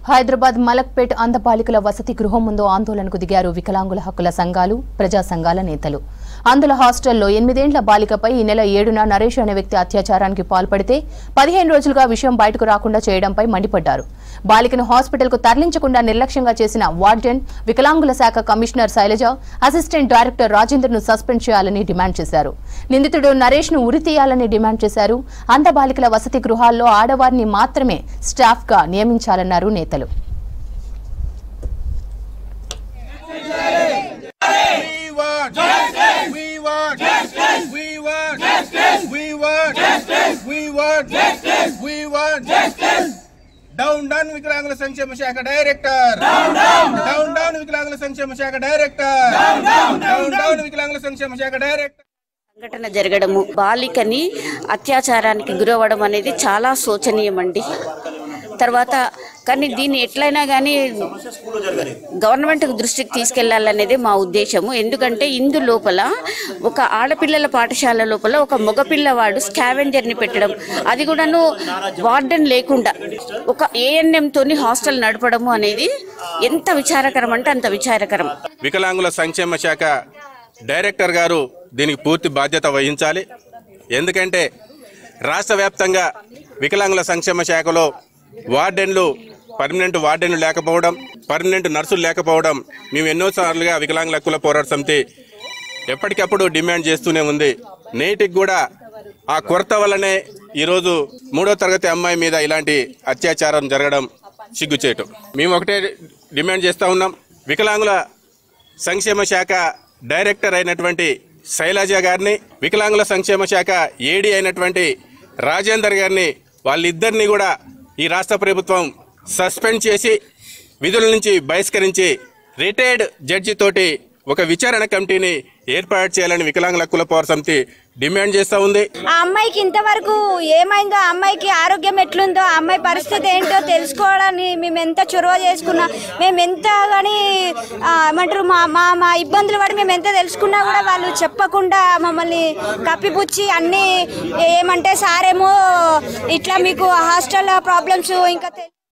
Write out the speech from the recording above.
హైదరాబాద్ మలక్పేట్ అందబాలికల వసతి గృహం ముందు ఆందోళనకు దిగారు వికలాంగుల హక్కుల సంఘాలు ప్రజా సంఘాల నేతలు అందుల హాస్టల్లో ఎనిమిదేండ్ల బాలికపై ఈ నెల ఏడున నరేష్ అనే వ్యక్తి అత్యాచారానికి పాల్పడితే పదిహేను రోజులుగా విషయం బయటకు రాకుండా చేయడంపై మండిపడ్డారు బాలికను హాస్పిటల్కు తరలించకుండా నిర్లక్ష్యంగా చేసిన వార్డెన్ వికలాంగుల శాఖ కమిషనర్ శైలజ అసిస్టెంట్ డైరెక్టర్ రాజేందర్ను సస్పెండ్ చేయాలని డిమాండ్ చేశారు నిందితుడు నరేష్ ను ఉరి తీయాలని డిమాండ్ చేశారు అంధ బాలికల వసతి గృహాల్లో ఆడవారిని మాత్రమే స్టాఫ్ గా నియమించాలన్నారు నేతలు We want justice. We want justice. We want justice. We want justice. We want justice. We want justice. Down down వికలాంగుల సంక్షేమ శాఖ director down down down down వికలాంగుల సంక్షేమ శాఖ director down down down down వికలాంగుల సంక్షేమ శాఖ డైరెక్టర్ సంఘటన జరగడము బాలికని అత్యాచారానికి గురవ్వడం అనేది చాలా శోచనీయమండి తర్వాత కానీ దీన్ని ఎట్లయినా కానీ గవర్నమెంట్ దృష్టికి తీసుకెళ్లాలనేది మా ఉద్దేశము ఎందుకంటే ఇందు లోపల ఒక ఆడపిల్లల పాఠశాల లోపల ఒక మగపిల్లవాడు స్కావెంజర్ని పెట్టడం అది కూడాను వార్డెన్ లేకుండా ఒక ఏఎన్ఎం తోని హాస్టల్ నడపడము అనేది ఎంత విచారకరం అంటే అంత విచారకరం వికలాంగుల సంక్షేమ శాఖ డైరెక్టర్ గారు దీనికి పూర్తి బాధ్యత వహించాలి ఎందుకంటే రాష్ట్ర వ్యాప్తంగా వికలాంగుల సంక్షేమ శాఖలో వార్డెన్లు పర్మనెంట్ వార్డెన్లు లేకపోవడం పర్మనెంట్ నర్సులు లేకపోవడం మేము ఎన్నోసార్లుగా వికలాంగుల హక్కుల పోరాట సమితి ఎప్పటికప్పుడు డిమాండ్ చేస్తూనే ఉంది నేటికి కూడా ఆ కొరత వల్లనే ఈరోజు మూడో తరగతి అమ్మాయి మీద ఇలాంటి అత్యాచారం జరగడం సిగ్గుచేటు మేము ఒకటే డిమాండ్ చేస్తూ ఉన్నాం వికలాంగుల సంక్షేమ శాఖ డైరెక్టర్ అయినటువంటి శైలజ గారిని వికలాంగుల సంక్షేమ శాఖ ఏడీ అయినటువంటి రాజేందర్ గారిని వాళ్ళిద్దరిని కూడా ఈ రాష్ట్ర ప్రభుత్వం సస్పెండ్ చేసి విధుల నుంచి బహిష్కరించి రిటైర్డ్ జడ్జి తోటి ఒక విచారణ కమిటీని ఏర్పాటు చేయాలని వికలాంగుల హక్కుల పోరాట సమితి డిమాండ్ చేస్తూ ఉంది ఆ అమ్మాయికి ఇంతవరకు ఏమైందో ఆ అమ్మాయికి ఆరోగ్యం ఎట్లుందో ఆ అమ్మాయి పరిస్థితి ఏంటో తెలుసుకోవడానికి మేము ఎంత చొరవ చేసుకున్నా మేము ఎంత కానీ ఆ, ఏమంటారు మా మా మా ఇబ్బందులు పడి మేము ఎంత తెలుసుకున్నా కూడా వాళ్ళు చెప్పకుండా మమ్మల్ని కప్పిపుచ్చి అన్నీ ఏమంటే సారేమో ఇట్లా మీకు హాస్టల్ ప్రాబ్లమ్స్ ఇంకా తె-